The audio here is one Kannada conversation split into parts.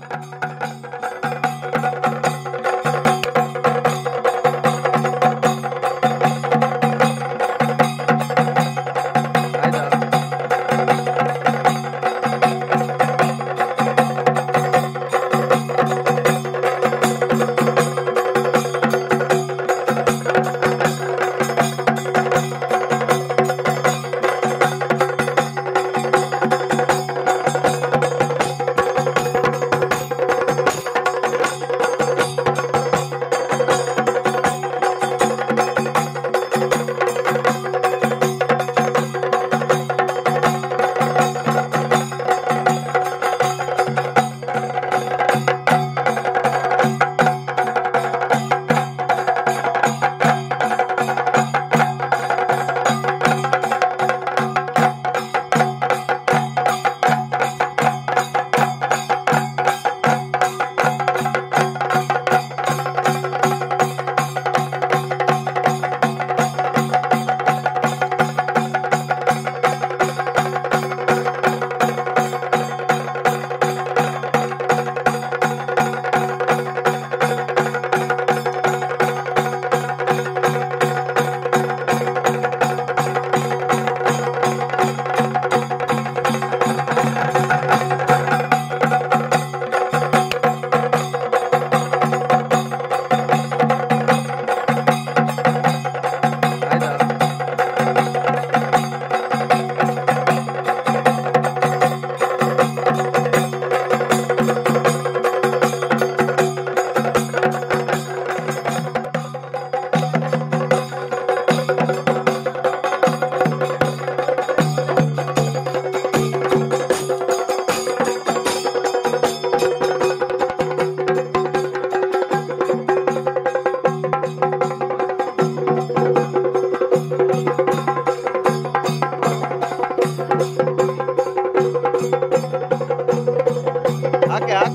ಹಾಕೆ ಹಾಕ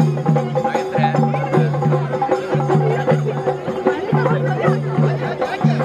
ಹಾಗಿದ್ರೆ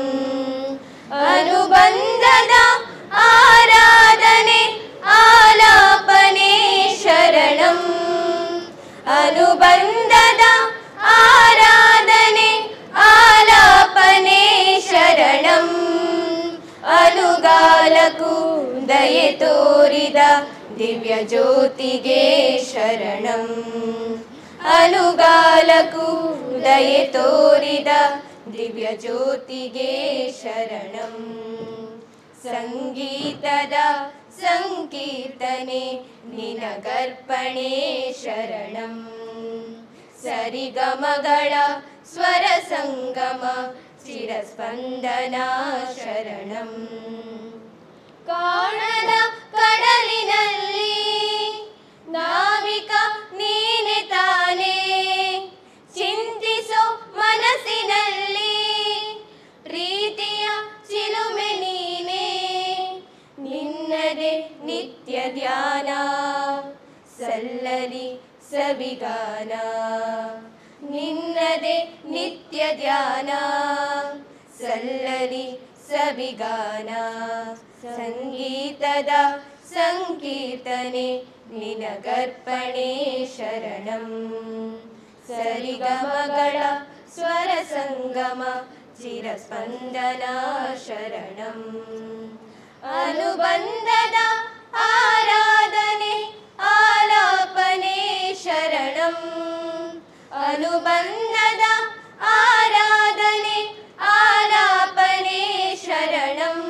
ಅನುಬಂಧದ ಆರಾಧನೆ ಆಲಾಪನೆ ಶರಣಂ ಅನುಬಂಧದ ಆರಾಧನೆ ಆಲಾಪನೆ ಶರಣಂ ಅನುಗಾಲಕು ದಯೆ ತೋರಿದ ದಿವ್ಯ ಜ್ಯೋತಿಗೆ ಶರಣಂ ಅನುಗಾಲಕು ದಯೆ ತೋರಿದ ದಿವ್ಯ ಜ್ಯೋತಿಗೆ ಶರಣಂ ಸಂಗೀತದ ಸಂಕೀರ್ತನೆ ನಿನಗರ್ಪಣೆ ಶರಣಂ ಸರಿಗಮಗಳ ಸ್ವರ ಸಂಗಮ ಚಿರಸ್ಪಂದನ ಶರಣಂ ಕಾಣದ ಕಡಲಿನಲ್ಲಿ ನಾವಿಕ ನೀನೆ ತಾನೇ ಚಿಂತಿಸೋ ಮನಸ್ಸಿನಲ್ಲಿ ಪ್ರೀತಿಯ ಚಿಲುಮೆ ನೀನೆ ನಿನ್ನದೆ ನಿತ್ಯ ಧ್ಯಾನ ಸಲ್ಲಲಿ ಸವಿಗಾನ ನಿನ್ನದೆ ನಿತ್ಯ ಧ್ಯಾನ ಸಲ್ಲಲಿ ಸವಿಗಾನ ಸಂಗೀತದ ಸಂಕೀರ್ತನೆ ನಿನಗರ್ಪಣೆ ಶರಣಂ ಸರಿಗಮಗಳ ಸ್ವರ ಸಂಗಮ ಚಿರಸ್ಪಂದನ ಶರಣಂ ಅನುಬಂಧದ ಆರಾಧನೆ ಆಲಾಪನೆ ಶರಣಂ ಅನುಬಂಧದ ಆರಾಧನೆ ಆಲಾಪನೆ ಶರಣಂ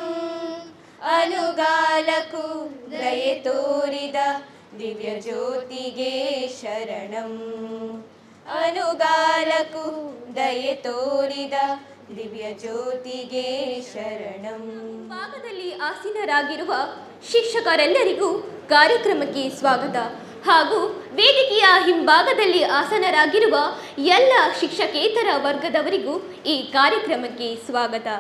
ಅನುಗಾಲಕು ದಯೆ ತೋರಿದ ದಿವ್ಯ ಜ್ಯೋತಿಗೆ ಶರಣಂ ಅನುಗಾಲಕು ದಯೆ ತೋರಿದ ದಿವ್ಯ ಜ್ಯೋತಿಗೆ ಶರಣಂ ಭಾಗದಲ್ಲಿ ಆಸೀನರಾಗಿರುವ ಶಿಕ್ಷಕರೆಲ್ಲರಿಗೂ ಕಾರ್ಯಕ್ರಮಕ್ಕೆ ಸ್ವಾಗತ ಹಾಗೂ ವೇದಿಕೆಯ ಹಿಂಭಾಗದಲ್ಲಿ ಆಸನರಾಗಿರುವ ಎಲ್ಲ ಶಿಕ್ಷಕೇತರ ವರ್ಗದವರಿಗೂ ಈ ಕಾರ್ಯಕ್ರಮಕ್ಕೆ ಸ್ವಾಗತ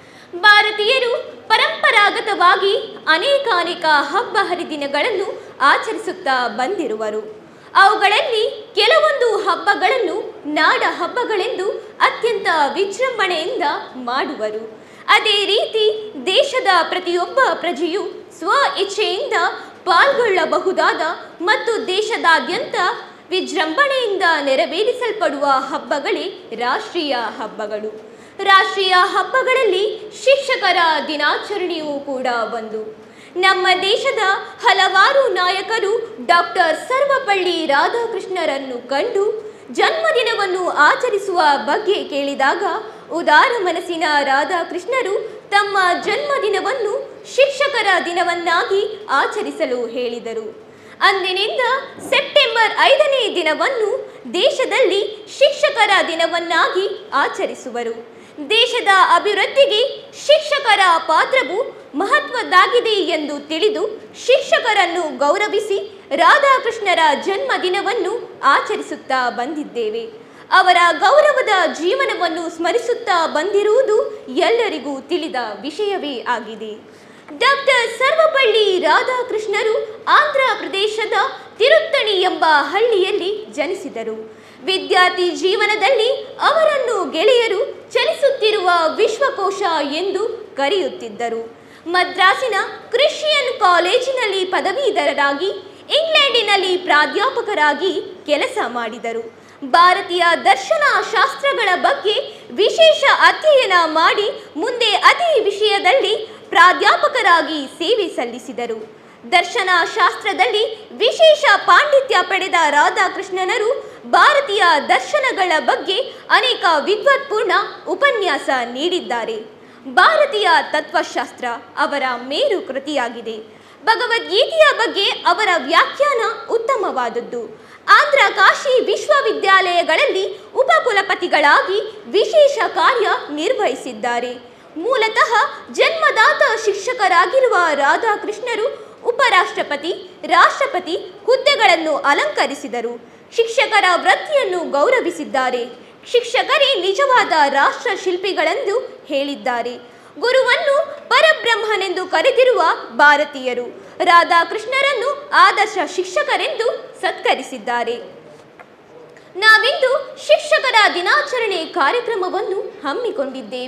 ಭಾರತೀಯರು ಪರಂಪರಾಗತವಾಗಿ ಅನೇಕ ಅನೇಕ ಹಬ್ಬ ಹರಿದಿನಗಳನ್ನು ಆಚರಿಸುತ್ತಾ ಬಂದಿರುವರು ಅವುಗಳಲ್ಲಿ ಕೆಲವೊಂದು ಹಬ್ಬಗಳನ್ನು ನಾಡ ಹಬ್ಬಗಳೆಂದು ಅತ್ಯಂತ ವಿಜೃಂಭಣೆಯಿಂದ ಮಾಡುವರು ಅದೇ ರೀತಿ ದೇಶದ ಪ್ರತಿಯೊಬ್ಬ ಪ್ರಜೆಯು ಸ್ವ ಇಚ್ಛೆಯಿಂದ ಪಾಲ್ಗೊಳ್ಳಬಹುದಾದ ಮತ್ತು ದೇಶದಾದ್ಯಂತ ವಿಜೃಂಭಣೆಯಿಂದ ನೆರವೇರಿಸಲ್ಪಡುವ ಹಬ್ಬಗಳೇ ರಾಷ್ಟ್ರೀಯ ಹಬ್ಬಗಳು ರಾಷ್ಟ್ರೀಯ ಹಬ್ಬಗಳಲ್ಲಿ ಶಿಕ್ಷಕರ ದಿನಾಚರಣೆಯೂ ಕೂಡ ಒಂದು ನಮ್ಮ ದೇಶದ ಹಲವಾರು ನಾಯಕರು ಡಾಕ್ಟರ್ ಸರ್ವಪಳ್ಳಿ ರಾಧಾಕೃಷ್ಣರನ್ನು ಕಂಡು ಜನ್ಮದಿನವನ್ನು ಆಚರಿಸುವ ಬಗ್ಗೆ ಕೇಳಿದಾಗ ಉದಾರ ಮನಸ್ಸಿನ ರಾಧಾಕೃಷ್ಣರು ತಮ್ಮ ಜನ್ಮದಿನವನ್ನು ಶಿಕ್ಷಕರ ದಿನವನ್ನಾಗಿ ಆಚರಿಸಲು ಹೇಳಿದರು ಅಂದಿನಿಂದ ಸೆಪ್ಟೆಂಬರ್ ಐದನೇ ದಿನವನ್ನು ದೇಶದಲ್ಲಿ ಶಿಕ್ಷಕರ ದಿನವನ್ನಾಗಿ ಆಚರಿಸುವರು ದೇಶದ ಅಭಿವೃದ್ಧಿಗೆ ಶಿಕ್ಷಕರ ಪಾತ್ರವು ಮಹತ್ವದ್ದಾಗಿದೆ ಎಂದು ತಿಳಿದು ಶಿಕ್ಷಕರನ್ನು ಗೌರವಿಸಿ ರಾಧಾಕೃಷ್ಣರ ಜನ್ಮದಿನವನ್ನು ಆಚರಿಸುತ್ತಾ ಬಂದಿದ್ದೇವೆ ಅವರ ಗೌರವದ ಜೀವನವನ್ನು ಸ್ಮರಿಸುತ್ತಾ ಬಂದಿರುವುದು ಎಲ್ಲರಿಗೂ ತಿಳಿದ ವಿಷಯವೇ ಆಗಿದೆ ಡಾಕ್ಟರ್ ಸರ್ವಪಳ್ಳಿ ರಾಧಾಕೃಷ್ಣರು ಆಂಧ್ರ ಪ್ರದೇಶದ ತಿರುತ್ತಣಿ ಎಂಬ ಹಳ್ಳಿಯಲ್ಲಿ ಜನಿಸಿದರು ವಿದ್ಯಾರ್ಥಿ ಜೀವನದಲ್ಲಿ ಅವರನ್ನು ಗೆಳೆಯರು ಚಲಿಸುತ್ತಿರುವ ವಿಶ್ವಕೋಶ ಎಂದು ಕರೆಯುತ್ತಿದ್ದರು ಮದ್ರಾಸಿನ ಕ್ರಿಶ್ಚಿಯನ್ ಕಾಲೇಜಿನಲ್ಲಿ ಪದವೀಧರರಾಗಿ ಇಂಗ್ಲೆಂಡಿನಲ್ಲಿ ಪ್ರಾಧ್ಯಾಪಕರಾಗಿ ಕೆಲಸ ಮಾಡಿದರು ಭಾರತೀಯ ದರ್ಶನ ಶಾಸ್ತ್ರಗಳ ಬಗ್ಗೆ ವಿಶೇಷ ಅಧ್ಯಯನ ಮಾಡಿ ಮುಂದೆ ಅದೇ ವಿಷಯದಲ್ಲಿ ಪ್ರಾಧ್ಯಾಪಕರಾಗಿ ಸೇವೆ ಸಲ್ಲಿಸಿದರು ದರ್ಶನ ಶಾಸ್ತ್ರದಲ್ಲಿ ವಿಶೇಷ ಪಾಂಡಿತ್ಯ ಪಡೆದ ರಾಧಾಕೃಷ್ಣನರು ಭಾರತೀಯ ದರ್ಶನಗಳ ಬಗ್ಗೆ ಅನೇಕ ವಿದ್ವತ್ಪೂರ್ಣ ಉಪನ್ಯಾಸ ನೀಡಿದ್ದಾರೆ ಭಾರತೀಯ ತತ್ವಶಾಸ್ತ್ರ ಅವರ ಮೇರು ಕೃತಿಯಾಗಿದೆ ಭಗವದ್ಗೀತೆಯ ಬಗ್ಗೆ ಅವರ ವ್ಯಾಖ್ಯಾನ ಉತ್ತಮವಾದದ್ದು ಆಂಧ್ರ ಕಾಶಿ ವಿಶ್ವವಿದ್ಯಾಲಯಗಳಲ್ಲಿ ಉಪಕುಲಪತಿಗಳಾಗಿ ವಿಶೇಷ ಕಾರ್ಯ ನಿರ್ವಹಿಸಿದ್ದಾರೆ ಮೂಲತಃ ಜನ್ಮದಾತ ಶಿಕ್ಷಕರಾಗಿರುವ ರಾಧಾಕೃಷ್ಣರು ಉಪರಾಷ್ಟ್ರಪತಿ ರಾಷ್ಟ್ರಪತಿ ಹುದ್ದೆಗಳನ್ನು ಅಲಂಕರಿಸಿದರು ಶಿಕ್ಷಕರ ವೃತ್ತಿಯನ್ನು ಗೌರವಿಸಿದ್ದಾರೆ ಶಿಕ್ಷಕರೇ ನಿಜವಾದ ರಾಷ್ಟ್ರ ಶಿಲ್ಪಿಗಳೆಂದು ಹೇಳಿದ್ದಾರೆ ಗುರುವನ್ನು ಪರಬ್ರಹ್ಮನೆಂದು ಕರೆದಿರುವ ಭಾರತೀಯರು ರಾಧಾಕೃಷ್ಣರನ್ನು ಆದರ್ಶ ಶಿಕ್ಷಕರೆಂದು ಸತ್ಕರಿಸಿದ್ದಾರೆ ನಾವಿಂದು ಶಿಕ್ಷಕರ ದಿನಾಚರಣೆ ಕಾರ್ಯಕ್ರಮವನ್ನು ಹಮ್ಮಿಕೊಂಡಿದ್ದೇವೆ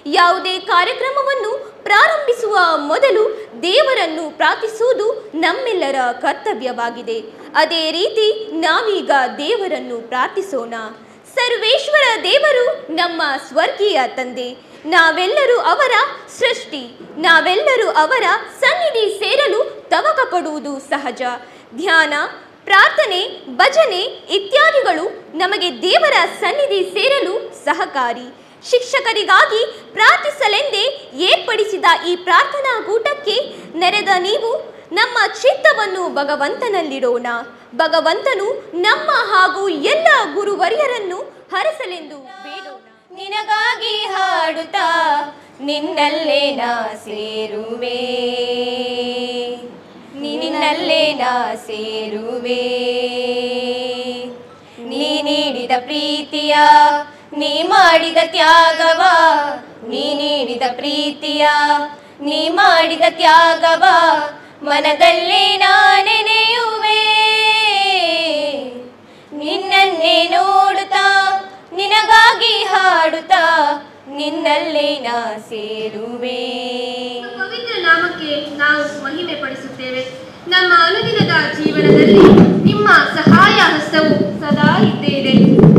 ಯಾವುದೇ ಕಾರ್ಯಕ್ರಮವನ್ನು ಪ್ರಾರಂಭಿಸುವ ಮೊದಲು ದೇವರನ್ನು ಪ್ರಾರ್ಥಿಸುವುದು ನಮ್ಮೆಲ್ಲರ ಕರ್ತವ್ಯವಾಗಿದೆ ಅದೇ ರೀತಿ ನಾವೀಗ ದೇವರನ್ನು ಪ್ರಾರ್ಥಿಸೋಣ ಸರ್ವೇಶ್ವರ ದೇವರು ನಮ್ಮ ಸ್ವರ್ಗೀಯ ತಂದೆ ನಾವೆಲ್ಲರೂ ಅವರ ಸೃಷ್ಟಿ ನಾವೆಲ್ಲರೂ ಅವರ ಸನ್ನಿಧಿ ಸೇರಲು ತವಕ ಪಡುವುದು ಸಹಜ ಧ್ಯಾನ ಪ್ರಾರ್ಥನೆ ಭಜನೆ ಇತ್ಯಾದಿಗಳು ನಮಗೆ ದೇವರ ಸನ್ನಿಧಿ ಸೇರಲು ಸಹಕಾರಿ ಶಿಕ್ಷಕರಿಗಾಗಿ ಪ್ರಾರ್ಥಿಸಲೆಂದೇ ಏರ್ಪಡಿಸಿದ ಈ ಪ್ರಾರ್ಥನಾ ಕೂಟಕ್ಕೆ ನೆರೆದ ನೀವು ನಮ್ಮ ಚಿತ್ತವನ್ನು ಭಗವಂತನಲ್ಲಿಡೋಣ ಭಗವಂತನು ನಮ್ಮ ಹಾಗೂ ಎಲ್ಲ ಗುರುವರ್ಯರನ್ನು ಹರಸಲೆಂದು ಬೇಡೋಣ ನಿನಗಾಗಿ ಹಾಡುತ್ತಾ ನಿನ್ನಲ್ಲೇ ನಾ ಸೇರುವೆ ನಿನ್ನಲ್ಲೇ ನಾ ಸೇರುವೆ ನೀ ನೀಡಿದ ಪ್ರೀತಿಯ ನೀ ಮಾಡಿದ ತ್ಯಾಗವ ನೀ ನೀಡಿದ ಪ್ರೀತಿಯ ನೀ ಮಾಡಿದ ತ್ಯಾಗವ ಮನದಲ್ಲೇ ನಾನೆನೆಯುವೆ ನಿನ್ನನ್ನೇ ನೋಡುತ್ತಾ ನಿನಗಾಗಿ ಹಾಡುತ್ತಾ ನಿನ್ನಲ್ಲೇ ನಾ ಸೇರುವೆ ಪವಿತ್ರ ನಾಮಕ್ಕೆ ನಾವು ಮಹಿಮೆ ಪಡಿಸುತ್ತೇವೆ ನಮ್ಮ ಅನುದಿನದ ಜೀವನದಲ್ಲಿ ನಿಮ್ಮ ಸಹಾಯ ಹಸ್ತವು ಸದಾ ಇದ್ದೇ ಇದೆ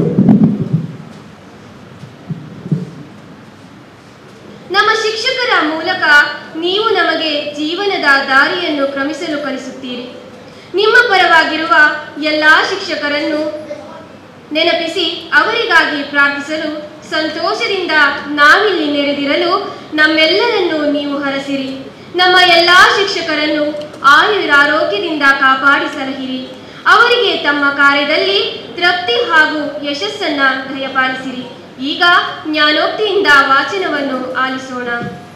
ನಮ್ಮ ಶಿಕ್ಷಕರ ಮೂಲಕ ನೀವು ನಮಗೆ ಜೀವನದ ದಾರಿಯನ್ನು ಕ್ರಮಿಸಲು ಕಲಿಸುತ್ತೀರಿ ನಿಮ್ಮ ಪರವಾಗಿರುವ ಎಲ್ಲ ಶಿಕ್ಷಕರನ್ನು ನೆನಪಿಸಿ ಅವರಿಗಾಗಿ ಪ್ರಾರ್ಥಿಸಲು ಸಂತೋಷದಿಂದ ನಾವಿಲ್ಲಿ ನೆರೆದಿರಲು ನಮ್ಮೆಲ್ಲರನ್ನು ನೀವು ಹರಸಿರಿ ನಮ್ಮ ಎಲ್ಲ ಶಿಕ್ಷಕರನ್ನು ಆಯುರಾರೋಗ್ಯದಿಂದ ಕಾಪಾಡಿ ಸಲಹಿರಿ ಅವರಿಗೆ ತಮ್ಮ ಕಾರ್ಯದಲ್ಲಿ ತೃಪ್ತಿ ಹಾಗೂ ಯಶಸ್ಸನ್ನ ದಯಪಾಲಿಸಿರಿ ಈಗ ಜ್ಞಾನೋಕ್ತಿಯಿಂದ ವಾಚನವನ್ನು ಆಲಿಸೋಣ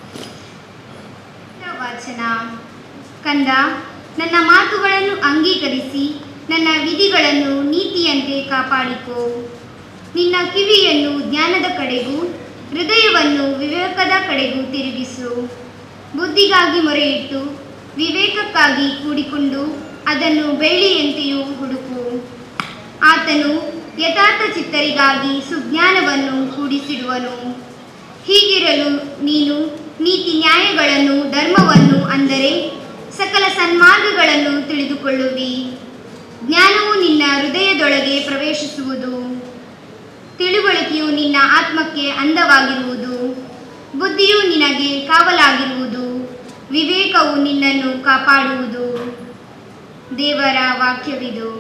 ವಾಚನ ಕಂದ ನನ್ನ ಮಾತುಗಳನ್ನು ಅಂಗೀಕರಿಸಿ ನನ್ನ ವಿಧಿಗಳನ್ನು ನೀತಿಯಂತೆ ಕಾಪಾಡಿಕೋ ನಿನ್ನ ಕಿವಿಯನ್ನು ಜ್ಞಾನದ ಕಡೆಗೂ ಹೃದಯವನ್ನು ವಿವೇಕದ ಕಡೆಗೂ ತಿರುಗಿಸು ಬುದ್ಧಿಗಾಗಿ ಮೊರೆಯಿಟ್ಟು ವಿವೇಕಕ್ಕಾಗಿ ಕೂಡಿಕೊಂಡು ಅದನ್ನು ಬೆಳ್ಳಿಯಂತೆಯೂ ಹುಡುಕು ಆತನು ಯಥಾರ್ಥ ಚಿತ್ತರಿಗಾಗಿ ಸುಜ್ಞಾನವನ್ನು ಕೂಡಿಸಿಡುವನು ಹೀಗಿರಲು ನೀನು ನೀತಿ ನ್ಯಾಯಗಳನ್ನು ಧರ್ಮವನ್ನು ಅಂದರೆ ಸಕಲ ಸನ್ಮಾರ್ಗಗಳನ್ನು ತಿಳಿದುಕೊಳ್ಳುವಿ ಜ್ಞಾನವು ನಿನ್ನ ಹೃದಯದೊಳಗೆ ಪ್ರವೇಶಿಸುವುದು ತಿಳುವಳಿಕೆಯು ನಿನ್ನ ಆತ್ಮಕ್ಕೆ ಅಂದವಾಗಿರುವುದು ಬುದ್ಧಿಯು ನಿನಗೆ ಕಾವಲಾಗಿರುವುದು ವಿವೇಕವು ನಿನ್ನನ್ನು ಕಾಪಾಡುವುದು ದೇವರ ವಾಕ್ಯವಿದು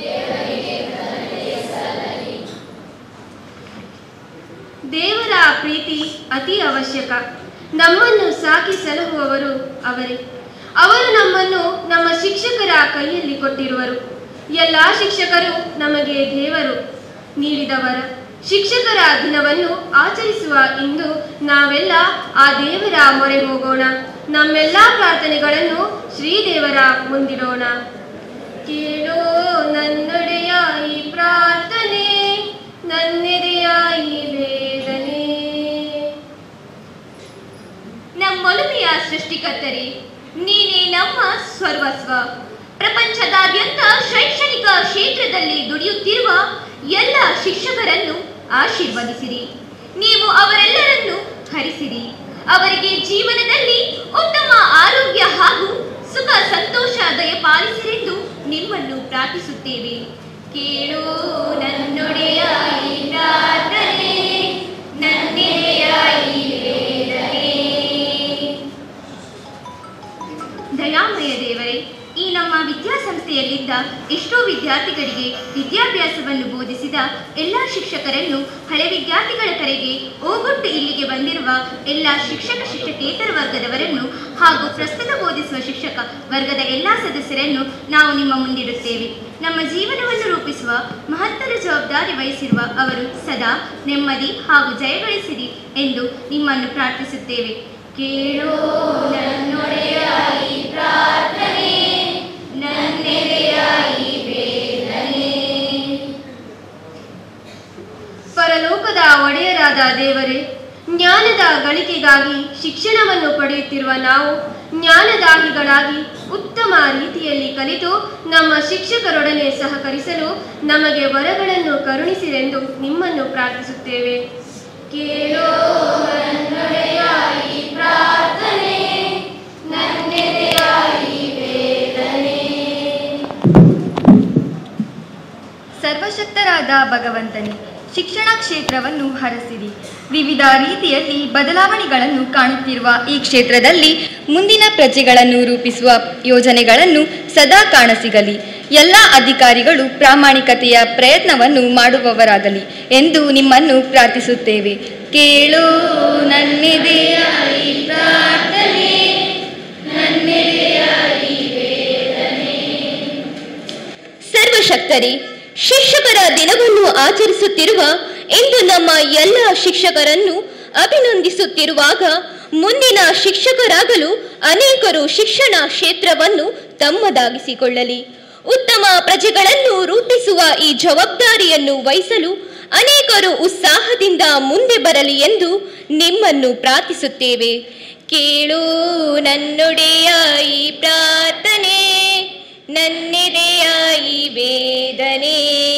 ದೇವರ ಪ್ರೀತಿ ಅತಿ ಅವಶ್ಯಕ ನಮ್ಮನ್ನು ಸಾಕಿ ಸಲಹುವವರು ಅವರೇ ಅವರು ನಮ್ಮನ್ನು ನಮ್ಮ ಶಿಕ್ಷಕರ ಕೈಯಲ್ಲಿ ಕೊಟ್ಟಿರುವರು ಎಲ್ಲ ಶಿಕ್ಷಕರು ನಮಗೆ ದೇವರು ನೀಡಿದವರ ಶಿಕ್ಷಕರ ದಿನವನ್ನು ಆಚರಿಸುವ ಇಂದು ನಾವೆಲ್ಲ ಆ ದೇವರ ಮೊರೆ ಹೋಗೋಣ ನಮ್ಮೆಲ್ಲ ಪ್ರಾರ್ಥನೆಗಳನ್ನು ಶ್ರೀದೇವರ ಮುಂದಿಡೋಣ ಕೇಳೋ ನನ್ನೊಡೆಯ ಈ ಪ್ರಾರ್ಥನೆ ನನ್ನೆದೆಯ ಈ ವೇದನೆ ನಮ್ಮೊಲುಮೆಯ ಸೃಷ್ಟಿಕರ್ತರೆ ನೀನೇ ನಮ್ಮ ಸರ್ವಸ್ವ ಪ್ರಪಂಚದಾದ್ಯಂತ ಶೈಕ್ಷಣಿಕ ಕ್ಷೇತ್ರದಲ್ಲಿ ದುಡಿಯುತ್ತಿರುವ ಎಲ್ಲ ಶಿಕ್ಷಕರನ್ನು ಆಶೀರ್ವದಿಸಿರಿ ನೀವು ಅವರೆಲ್ಲರನ್ನು ಹರಿಸಿರಿ ಅವರಿಗೆ ಜೀವನದಲ್ಲಿ ಉತ್ತಮ ಆರೋಗ್ಯ ಹಾಗೂ ಸುಖ ಸಂತೋಷ ದಯಪಾಲಿಸಿರೆಂದು ನಿಮ್ಮನ್ನು ಪ್ರಾರ್ಥಿಸುತ್ತೇವೆ ಕೇಳು ನನ್ನೊಡೆಯ ಈ ಪ್ರಾರ್ಥನೆ ನನ್ನೆಡೆಯ ಈ ವೇದನೆ ದಯಾಮಯ ದೇವರೇ ಈ ನಮ್ಮ ವಿದ್ಯಾಸಂಸ್ಥೆಯಲ್ಲಿದ್ದ ಎಷ್ಟೋ ವಿದ್ಯಾರ್ಥಿಗಳಿಗೆ ವಿದ್ಯಾಭ್ಯಾಸವನ್ನು ಬೋಧಿಸಿದ ಎಲ್ಲ ಶಿಕ್ಷಕರನ್ನು ಹಳೆ ವಿದ್ಯಾರ್ಥಿಗಳ ಕರೆಗೆ ಓಗೊಟ್ಟು ಇಲ್ಲಿಗೆ ಬಂದಿರುವ ಎಲ್ಲ ಶಿಕ್ಷಕ ಶಿಕ್ಷಕೇತರ ವರ್ಗದವರನ್ನು ಹಾಗೂ ಪ್ರಸ್ತುತ ಬೋಧಿಸುವ ಶಿಕ್ಷಕ ವರ್ಗದ ಎಲ್ಲ ಸದಸ್ಯರನ್ನು ನಾವು ನಿಮ್ಮ ಮುಂದಿಡುತ್ತೇವೆ ನಮ್ಮ ಜೀವನವನ್ನು ರೂಪಿಸುವ ಮಹತ್ತರ ಜವಾಬ್ದಾರಿ ವಹಿಸಿರುವ ಅವರು ಸದಾ ನೆಮ್ಮದಿ ಹಾಗೂ ಜಯಗಳಿಸಿರಿ ಎಂದು ನಿಮ್ಮನ್ನು ಪ್ರಾರ್ಥಿಸುತ್ತೇವೆ ಕೇಳೋ ನನ್ನೊಡೆಯ ಈ ಪ್ರಾರ್ಥನೆ ನನ್ನೆದೆಯ ಈ ವೇದನೆ ಪರಲೋಕದ ಒಡೆಯರಾದ ದೇವರೇ ಜ್ಞಾನದ ಗಳಿಕೆಗಾಗಿ ಶಿಕ್ಷಣವನ್ನು ಪಡೆಯುತ್ತಿರುವ ನಾವು ಜ್ಞಾನದಾಹಿಗಳಾಗಿ ಉತ್ತಮ ರೀತಿಯಲ್ಲಿ ಕಲಿತು ನಮ್ಮ ಶಿಕ್ಷಕರೊಡನೆ ಸಹಕರಿಸಲು ನಮಗೆ ವರಗಳನ್ನು ಕರುಣಿಸಿರೆಂದು ನಿಮ್ಮನ್ನು ಪ್ರಾರ್ಥಿಸುತ್ತೇವೆ ಕೇಳೋ ನನ್ನೊಡೆಯ ಈ ಪ್ರಾರ್ಥನೆ ನನ್ನೆದೆಯ ಈ ವೇದನೆ ಸರ್ವಶಕ್ತರಾದ ಭಗವಂತನೇ ಶಿಕ್ಷಣ ಕ್ಷೇತ್ರವನ್ನು ಹರಸಿರಿ ವಿವಿಧ ರೀತಿಯಲ್ಲಿ ಬದಲಾವಣೆಗಳನ್ನು ಕಾಣುತ್ತಿರುವ ಈ ಕ್ಷೇತ್ರದಲ್ಲಿ ಮುಂದಿನ ಪ್ರಜೆಗಳನ್ನು ರೂಪಿಸುವ ಯೋಜನೆಗಳನ್ನು ಸದಾ ಕಾಣಸಿಗಲಿ ಎಲ್ಲ ಅಧಿಕಾರಿಗಳು ಪ್ರಾಮಾಣಿಕತೆಯ ಪ್ರಯತ್ನವನ್ನು ಮಾಡುವವರಾಗಲಿ ಎಂದು ನಿಮ್ಮನ್ನು ಪ್ರಾರ್ಥಿಸುತ್ತೇವೆ ಕೇಳು ನನ್ನೆದೆಯ ಈ ಪ್ರಾರ್ಥನೆ ನನ್ನೆದೆಯ ಈ ಸರ್ವಶಕ್ತರೇ ಶಿಕ್ಷಕರ ದಿನವನ್ನು ಆಚರಿಸುತ್ತಿರುವ ಇಂದು ನಮ್ಮ ಎಲ್ಲ ಶಿಕ್ಷಕರನ್ನು ಅಭಿನಂದಿಸುತ್ತಿರುವಾಗ ಮುಂದಿನ ಶಿಕ್ಷಕರಾಗಲು ಅನೇಕರು ಶಿಕ್ಷಣ ಕ್ಷೇತ್ರವನ್ನು ತಮ್ಮದಾಗಿಸಿಕೊಳ್ಳಲಿ ಉತ್ತಮ ಪ್ರಜೆಗಳನ್ನು ರೂಪಿಸುವ ಈ ಜವಾಬ್ದಾರಿಯನ್ನು ವಹಿಸಲು ಅನೇಕರು ಉತ್ಸಾಹದಿಂದ ಮುಂದೆ ಬರಲಿ ಎಂದು ನಿಮ್ಮನ್ನು ಪ್ರಾರ್ಥಿಸುತ್ತೇವೆ ಕೇಳು ನನ್ನೊಡೆಯ ಈ ಪ್ರಾರ್ಥನೆ ನನ್ನೆದೆಯ ಈ ವೇದನೆ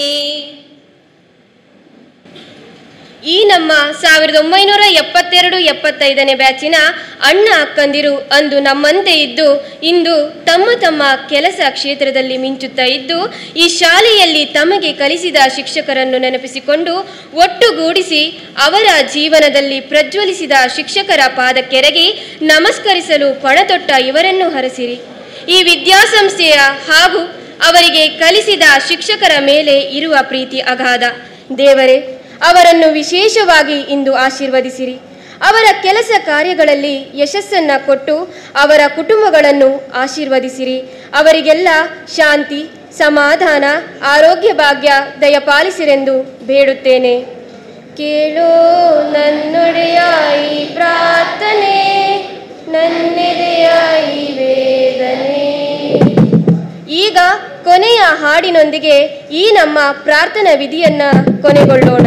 ಈ ನಮ್ಮ ಸಾವಿರದ ಒಂಬೈನೂರ ಎಪ್ಪತ್ತೆರಡು ಎಪ್ಪತ್ತೈದನೇ ಬ್ಯಾಚಿನ ಅಣ್ಣ ಅಕ್ಕಂದಿರು ಅಂದು ನಮ್ಮಂತೆ ಇದ್ದು ಇಂದು ತಮ್ಮ ತಮ್ಮ ಕೆಲಸ ಕ್ಷೇತ್ರದಲ್ಲಿ ಮಿಂಚುತ್ತಾ ಇದ್ದು ಈ ಶಾಲೆಯಲ್ಲಿ ತಮಗೆ ಕಲಿಸಿದ ಶಿಕ್ಷಕರನ್ನು ನೆನಪಿಸಿಕೊಂಡು ಒಟ್ಟುಗೂಡಿಸಿ ಅವರ ಜೀವನದಲ್ಲಿ ಪ್ರಜ್ವಲಿಸಿದ ಶಿಕ್ಷಕರ ಪಾದಕ್ಕೆರಗಿ ನಮಸ್ಕರಿಸಲು ಪಣತೊಟ್ಟ ಇವರನ್ನು ಹರಸಿರಿ ಈ ವಿದ್ಯಾಸಂಸ್ಥೆಯ ಹಾಗೂ ಅವರಿಗೆ ಕಲಿಸಿದ ಶಿಕ್ಷಕರ ಮೇಲೆ ಇರುವ ಪ್ರೀತಿ ಅಗಾಧ ದೇವರೇ ಅವರನ್ನು ವಿಶೇಷವಾಗಿ ಇಂದು ಆಶೀರ್ವದಿಸಿರಿ ಅವರ ಕೆಲಸ ಕಾರ್ಯಗಳಲ್ಲಿ ಯಶಸ್ಸನ್ನ ಕೊಟ್ಟು ಅವರ ಕುಟುಂಬಗಳನ್ನು ಆಶೀರ್ವದಿಸಿರಿ ಅವರಿಗೆಲ್ಲ ಶಾಂತಿ ಸಮಾಧಾನ ಆರೋಗ್ಯ ಭಾಗ್ಯ ದಯಪಾಲಿಸಿರೆಂದು ಬೇಡುತ್ತೇನೆ ಕೇಳೋ ನನ್ನೊಡೆಯ ಈ ಪ್ರಾರ್ಥನೆ ನನ್ನೆದೆಯ ಈ ವೇದನೆ ಈಗ ಕೊನೆಯ ಹಾಡಿನೊಂದಿಗೆ ಈ ನಮ್ಮ ಪ್ರಾರ್ಥನಾ ವಿಧಿಯನ್ನ ಕೊನೆಗೊಳ್ಳೋಣ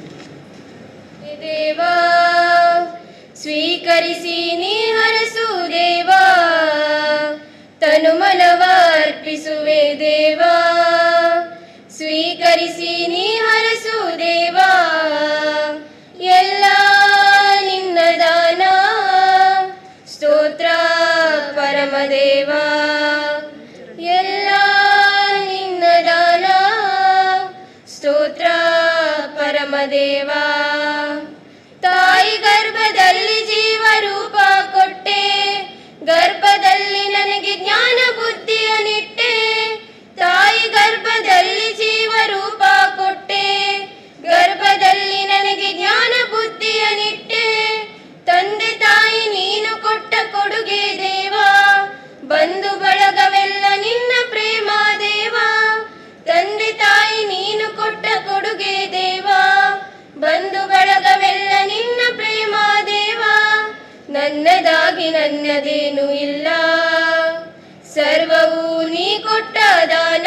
ದೇವಾ ಸ್ವೀಕರಿಸಿ ನೀ ಹರಸು ದೇವಾ ತನು ಮನವ ಅರ್ಪಿಸುವೆ ದೇವಾ ಸ್ವೀಕರಿಸಿ ನೀ ಹರಸು ದೇವಾ ಎಲ್ಲ ನಿನ್ನ ದಾನ ಸ್ತೋತ್ರ ಪರಮದೇವಾ ಎಲ್ಲ ನಿನ್ನ ದಾನ ಸ್ತೋತ್ರ ಪರಮದೇವಾ ತಾಯಿ ಗರ್ಭದಲ್ಲಿ ಜೀವ ರೂಪ ಕೊಟ್ಟೆ ಗರ್ಭದಲ್ಲಿ ನನಗೆ ಜ್ಞಾನ ಬುದ್ಧಿಯ ನಿಟ್ಟೆ ತಾಯಿ ಗರ್ಭದಲ್ಲಿ ಜೀವ ರೂಪ ಕೊಟ್ಟೆ ಗರ್ಭದಲ್ಲಿ ನನಗೆ ಜ್ಞಾನ ಬುದ್ಧಿಯ ನಿಟ್ಟೆ ತಂದೆ ತಾಯಿ ನೀನು ಕೊಟ್ಟ ಕೊಡುಗೆ ದೇವಾ ಬಂಧು ಬಳಗವೆಲ್ಲ ನಿನ್ನ ಪ್ರೇಮ ದೇವಾ ತಂದೆ ತಾಯಿ ನೀನು ಕೊಟ್ಟ ಕೊಡುಗೆ ದೇವಾ ಬಂಧು ಬಳಗವೆಲ್ಲ ನಿನ್ನ ಪ್ರೇಮ ದೇವಾ ನನ್ನದಾಗಿ ನನ್ನದೇನು ಇಲ್ಲ ಸರ್ವವೂ ನೀ ಕೊಟ್ಟ ದಾನ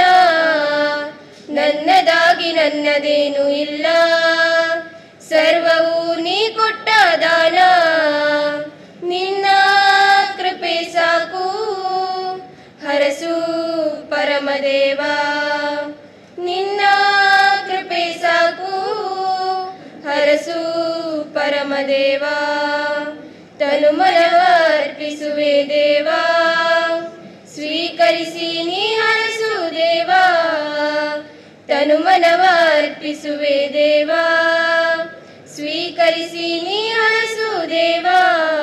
ನನ್ನದಾಗಿ ನನ್ನದೇನು ಇಲ್ಲ ಸರ್ವವೂ ನೀ ಕೊಟ್ಟ ದಾನ ನಿನ್ನ ಕೃಪೆ ಸಾಕು ಹರಸು ಪರಮದೇವಾ ನಿನ್ನ ಕೃಪೆ ಸಾಕು ಹರಸು ಪರಮದೇವಾ ತನು ಮನವ ಅರ್ಪಿಸುವೆ ದೇವಾ ಸ್ವೀಕರಿಸಿ ನೀ ಹರಸು ದೇವಾ ತನು ಮನವ ಅರ್ಪಿಸುವೆ ದೇವಾ ಸ್ವೀಕರಿಸಿ ನೀ ಹರಸು ದೇವಾ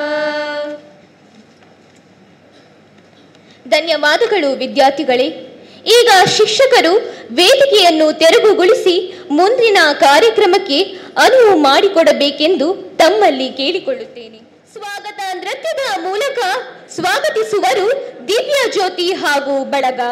ಧನ್ಯವಾದಗಳು ವಿದ್ಯಾರ್ಥಿಗಳೇ ಈಗ ಶಿಕ್ಷಕರು ವೇದಿಕೆಯನ್ನು ತೆರವುಗೊಳಿಸಿ ಮುಂದಿನ ಕಾರ್ಯಕ್ರಮಕ್ಕೆ ಅನುವು ಮಾಡಿಕೊಡಬೇಕೆಂದು ತಮ್ಮಲ್ಲಿ ಕೇಳಿಕೊಳ್ಳುತ್ತೇನೆ ಸ್ವಾಗತ ನೃತ್ಯದ ಮೂಲಕ ಸ್ವಾಗತಿಸುವರು ದಿವ್ಯ ಜ್ಯೋತಿ ಹಾಗೂ ಬಳಗ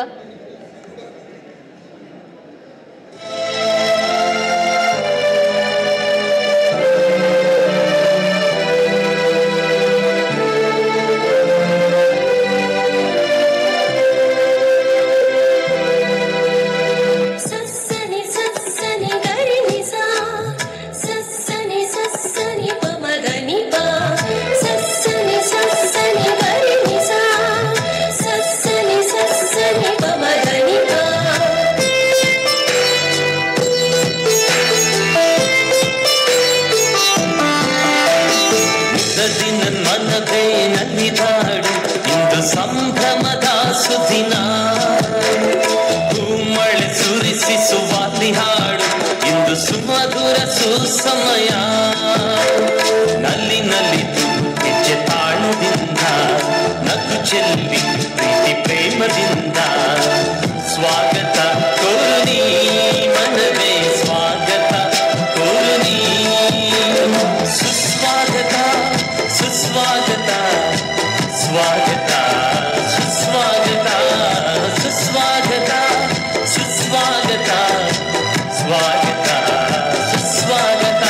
ಸಸ್ಸನಿ ಸಸ್ಸನಿ ಗರಿನಿಸ ಸಸ್ಸನಿ ಸಸ್ಸನಿ ಪಮಗನಿ ಬಾ ಸಸ್ಸನಿ ಸಸ್ಸನಿ ಗರಿನಿಸ ಸಸ್ಸನಿ ಸಸ್ಸನಿ ಪಮ ಸುಸ್ವಾಗತ ಸ್ವಾಗತ ಸುಸ್ವಾಗತ ಸುಸ್ವಾಗತ ಸುಸ್ವಾಗತ ಸ್ವಾಗತ ಸುಸ್ವಾಗತ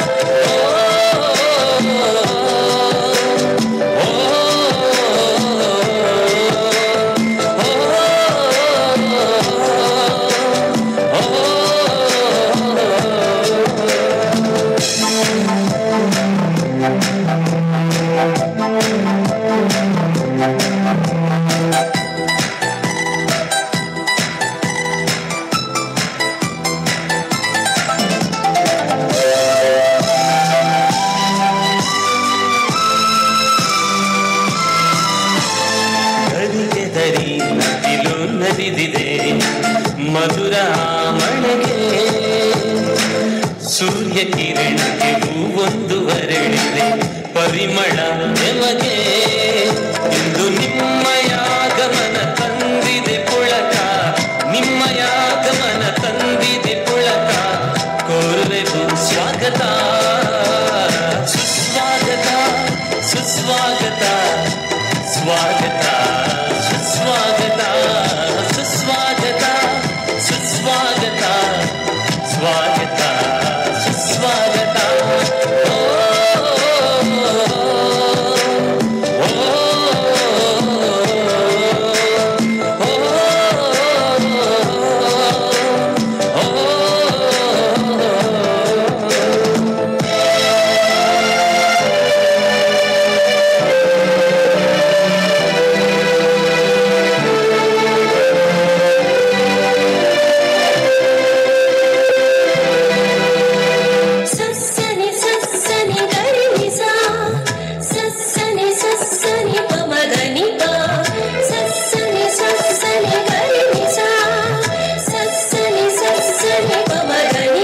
ಗರಿಗೆ ದರಿ ನದಿಲು ನದಿದಿದೆ ಮಧುರ ಮಳೆಗೆ ಸೂರ್ಯ ಕಿರಣಕ್ಕೆ ಹೂವೊಂದು ಹರಳಿದೆ ಪರಿಮಳ ನೆಮಗೆ ಇಂದು ನಿಮ್ಮಯಾಗಮನ ತಂದಿದೆ ಪುಳಕ ನಿಮ್ಮಯಾಗಮನ ತಂದಿದೆ ಪುಳಕ ಕೋರುವೆವು ಸ್ವಾಗತ ಸುಸ್ವಾಗತ ಸುಸ್ವಾಗತ ಸ್ವಾಗತ ಸುಸ್ವಾಗತ ಸುಸ್ವಾಗತ ಸುಸ್ವಾಗತ ಸ್ವಾಗತ ಸುಸ್ವಾಗತ ಓ, ಓ, ಸಸ್ಸನೆ ಸಸ್ಸನೆ ಗರಿನಿಸ ಸಸ್ಸನೆ ಸಸ್ಸನೆ ಪಮಗನಿ ಪ ಸಸ್ಸನೆ ಸಸ್ಸನೆ ಗರಿನಿಸ ಸಸ್ಸನೆ ಸಸ್ಸನೆ ಪಮಗನಿ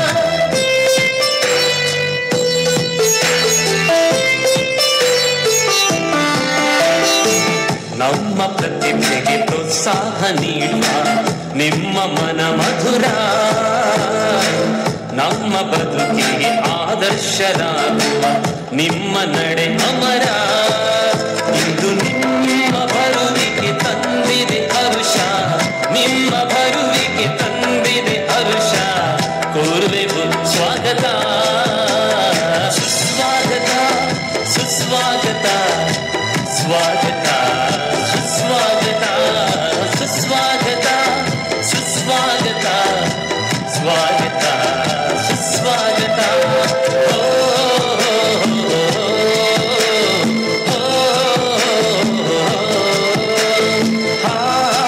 ನಮ್ಮ ಪ್ರತಿಭೆಗೆ ಪ್ರೋತ್ಸಾಹ ನೀಡುವ ನಿಮ್ಮ ಮನ ಮಧುರ ನಮ್ಮ ಬದುಕಿಗೆ ಆದರ್ಶರಾಗುವ ನಿಮ್ಮ ನಡೆ ಅಮರ ಇಂದು ನಿಮ್ಮ ಬರುವಿಗೆ ತಂದಿದೆ ಹರುಷ ನಿಮ್ಮ ಬರುವಿಗೆ ತಂದಿದೆ ಹರುಷ ಕೋರುವೆವು ಸ್ವಾಗತ ಸುಸ್ವಾಗತ ಸುಸ್ವಾಗತ ಸ್ವಾಗತ ಸುಸ್ವಾಗತ ಸುಸ್ವಾಗತ ಸುಸ್ವಾಗತ ಸ್ವಾಗತ ಸುಸ್ವಾಗತ ಓ, ಓ, ಓ, ಆ,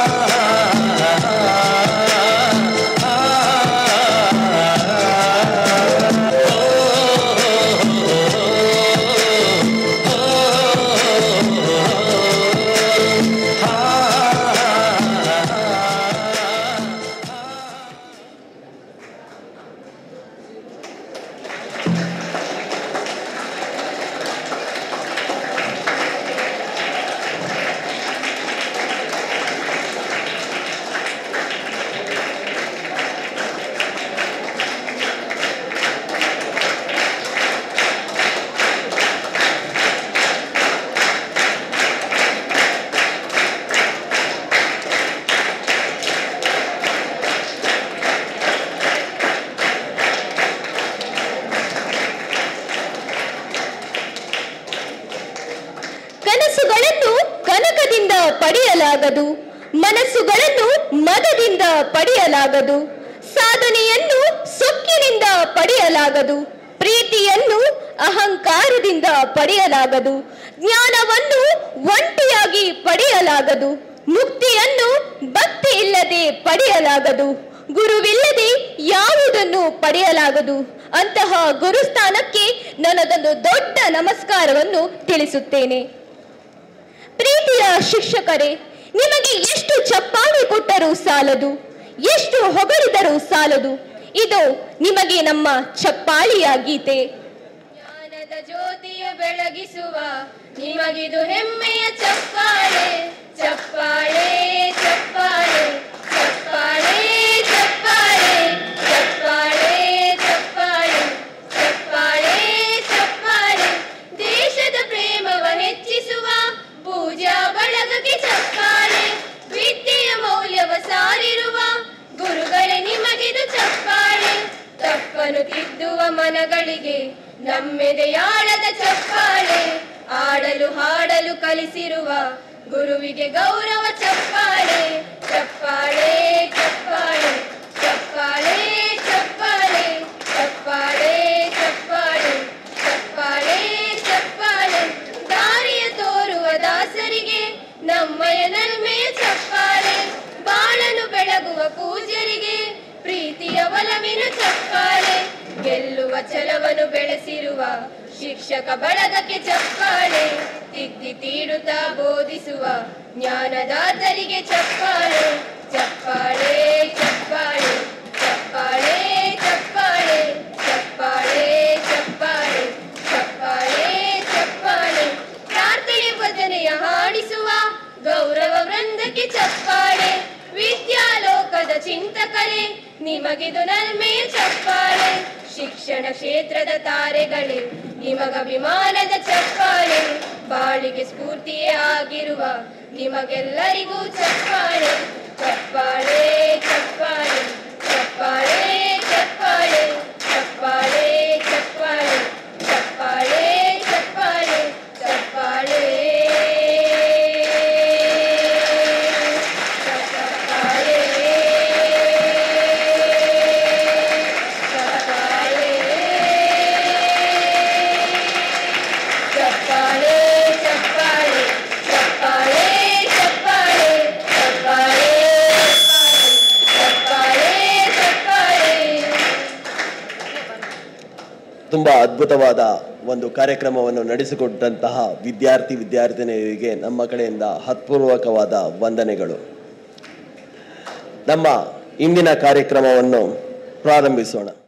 ಕನಸುಗಳನ್ನು ಕನಕದಿಂದ ಪಡೆಯಲಾಗದು ಮನಸ್ಸುಗಳನ್ನು ಮದದಿಂದ ಪಡೆಯಲಾಗದು ಸಾಧನೆಯನ್ನು ಸೊಕ್ಕಿನಿಂದ ಪಡೆಯಲಾಗದು ಪ್ರೀತಿಯನ್ನು ಅಹಂಕಾರದಿಂದ ಪಡೆಯಲಾಗದು ಜ್ಞಾನವನ್ನು ಒಂಟಿಯಾಗಿ ಪಡೆಯಲಾಗದು ಮುಕ್ತಿಯನ್ನು ಭಕ್ತಿ ಇಲ್ಲದೆ ಪಡೆಯಲಾಗದು ಗುರುವಿಲ್ಲದೆ ಯಾವುದನ್ನು ಪಡೆಯಲಾಗದು ಅಂತಹ ಗುರುಸ್ಥಾನಕ್ಕೆ ನನ್ನದೊಂದು ದೊಡ್ಡ ನಮಸ್ಕಾರವನ್ನು ತಿಳಿಸುತ್ತೇನೆ ಪ್ರೀತಿಯ ಶಿಕ್ಷಕರೇ ನಿಮಗೆ ಎಷ್ಟು ಚಪ್ಪಾಳೆ ಕೊಟ್ಟರೂ ಸಾಲದು ಎಷ್ಟು ಹೊಗಳಿದರೂ ಸಾಲದು ಇದು ನಿಮಗೆ ನಮ್ಮ ಚಪ್ಪಾಳಿಯ ಗೀತೆ ಜ್ಞಾನದ ಜ್ಯೋತಿಯ ಬೆಳಗಿಸುವ ನಿಮಗಿದು ಹೆಮ್ಮೆಯ ಚಪ್ಪಾಳೆ ಚಪ್ಪಾಳೆ ಚಪ್ಪಾಳೆ ಚಪ್ಪಾಳೆ ಚಪ್ಪಾಳೆ ಚಪ್ಪಾಳೆ ಚಪ್ಪಾಳೆ ಚಪ್ಪಾಳೆ ಚಪ್ಪಾಳೆ ದೇಶದ ಪ್ರೇಮ ಬದುಕನು ತಿದ್ದುವ ಮನಗಳಿಗೆ ನಮ್ಮೆದೆಯಾಳದ ಚಪ್ಪಾಳೆ ಆಡಲು ಹಾಡಲು ಕಲಿಸಿರುವ ಗುರುವಿಗೆ ಗೌರವ ಚಪ್ಪಾಳೆ ಚಪ್ಪಾಳೆ ಚಪ್ಪಾಳೆ ಚಪ್ಪಾಳೆ ಚಪ್ಪಾಳೆ ಚಪ್ಪಾಳೆ ಚಪ್ಪಾಳೆ ಚಪ್ಪಾಳೆ ಚಪ್ಪಾಳೆ ದಾರಿಯ ತೋರುವ ದಾಸರಿಗೆ ನಮ್ಮಯ ನಲ್ಮೆಯ ಚಪ್ಪಾಳೆ ಬಾಳನು ಬೆಳಗುವ ಪೂಜರಿಗೆ ಪ್ರೀತಿಯ ಒಲವಿನ ಚಪ್ಪಾಳೆ ಗೆಲ್ಲುವ ಛಲವನ್ನು ಬೆಳೆಸಿರುವ ಶಿಕ್ಷಕ ಬಳಗಕ್ಕೆ ಚಪ್ಪಾಳೆ ತಿದ್ದಿ ತೀಡುತ್ತಾ ಬೋಧಿಸುವ ಜ್ಞಾನದಾತರಿಗೆ ಚಪ್ಪಾಳೆ ಚಪ್ಪಾಳೆ ಚಪ್ಪಾಳೆ ಚಪ್ಪಾಳೆ ಚಪ್ಪಾಳೆ ಚಪ್ಪಾಳೆ ಚಪ್ಪಾಳೆ ಚಪ್ಪಾಳೆ ಚಪ್ಪಾಳೆ ಪ್ರಾರ್ಥನೆ ಭಜನೆಯ ಹಾಡಿಸುವ ಗೌರವ ವೃಂದಕ್ಕೆ ಚಪ್ಪಾಳೆ ವಿದ್ಯಾಲೋಕದ ಚಿಂತಕರೇ ನಿಮಗಿದು ನಲ್ಮೆಯ ಚಪ್ಪಾಳೆ ಶಿಕ್ಷಣ ಕ್ಷೇತ್ರದ ತಾರೆಗಳೇ ನಿಮಗಭಿಮಾನದ ಚಪ್ಪಾಳೆ ಬಾಳಿಗೆ ಸ್ಫೂರ್ತಿಯೇ ಆಗಿರುವ ನಿಮಗೆಲ್ಲರಿಗೂ ಚಪ್ಪಾಳೆ ಚಪ್ಪಾಳೆ ಚಪ್ಪಾಳೆ ಚಪ್ಪಾಳೆ ಚಪ್ಪಾಳೆ ಚಪ್ಪಾಳೆ ಚಪ್ಪಾಳೆ ಚಪ್ಪಾಳೆ ಚಪ್ಪಾಳೆ ಚಪ್ಪಾಳೆ ಚಪ್ಪಾಳೆ ಚಪ್ಪಾಳೆ ಚಪ್ಪಾಳೆ ಚಪ್ಪಾಳೆ ಚಪ್ಪಾಳೆ ಚಪ್ಪಾಳೆ ಚಪ್ಪಾಳೆ ಚಪ್ಪಾಳೆ ತುಂಬಾ ಅದ್ಭುತವಾದ ಒಂದು ಕಾರ್ಯಕ್ರಮವನ್ನು ನಡೆಸಿಕೊಟ್ಟಂತಹ ವಿದ್ಯಾರ್ಥಿ ವಿದ್ಯಾರ್ಥಿನಿಯರಿಗೆ ನಮ್ಮ ಕಡೆಯಿಂದ ಹತ್ಪೂರ್ವಕವಾದ ವಂದನೆಗಳು ನಮ್ಮ ಇಂದಿನ ಕಾರ್ಯಕ್ರಮವನ್ನು ಪ್ರಾರಂಭಿಸೋಣ